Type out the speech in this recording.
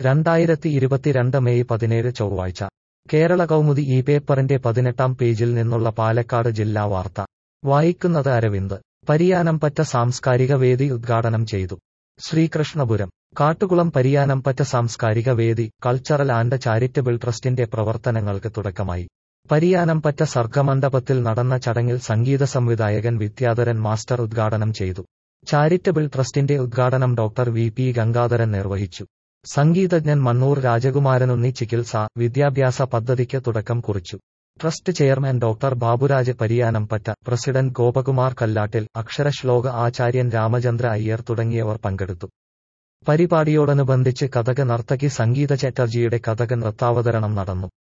രണ്ടായിരത്തി ഇരുപത്തിരണ്ട് മെയ് പതിനേഴ് ചൊവ്വാഴ്ച കേരള കൗമുദി ഈ പേപ്പറിന്റെ പതിനെട്ടാം പേജിൽ നിന്നുള്ള പാലക്കാട് ജില്ലാ വാർത്ത വായിക്കുന്നത് അരവിന്ദ് പരിയാനംപറ്റ സാംസ്കാരിക വേദി ഉദ്ഘാടനം ചെയ്തു ശ്രീകൃഷ്ണപുരം കാട്ടുകുളം പരിയാനംപറ്റ സാംസ്കാരിക വേദി കൾച്ചറൽ ആൻഡ് ചാരിറ്റബിൾ ട്രസ്റ്റിന്റെ പ്രവർത്തനങ്ങൾക്ക് തുടക്കമായി പരിയാനംപറ്റ സർഗമണ്ഡപത്തിൽ നടന്ന ചടങ്ങിൽ സംഗീത സംവിധായകൻ വിദ്യാധരൻ മാസ്റ്റർ ഉദ്ഘാടനം ചെയ്തു ചാരിറ്റബിൾ ട്രസ്റ്റിന്റെ ഉദ്ഘാടനം ഡോക്ടർ വി പി ഗംഗാധരൻ നിർവഹിച്ചു സംഗീതജ്ഞൻ മണ്ണൂർ രാജകുമാരനുണ്ണി ചികിത്സ വിദ്യാഭ്യാസ പദ്ധതിക്ക് തുടക്കം കുറിച്ചു trust chairman doctor Baburaj Pariyanampatta president Gopakumar Kallattil അക്ഷരശ്ലോക ആചാര്യൻ രാമചന്ദ്ര അയ്യർ തുടങ്ങിയവർ പങ്കെടുത്തു പരിപാടിയോടനുബന്ധിച്ച് കഥക നർത്തകി സംഗീത ചാറ്റർജിയുടെ കഥക നൃത്താവതരണം നടന്നു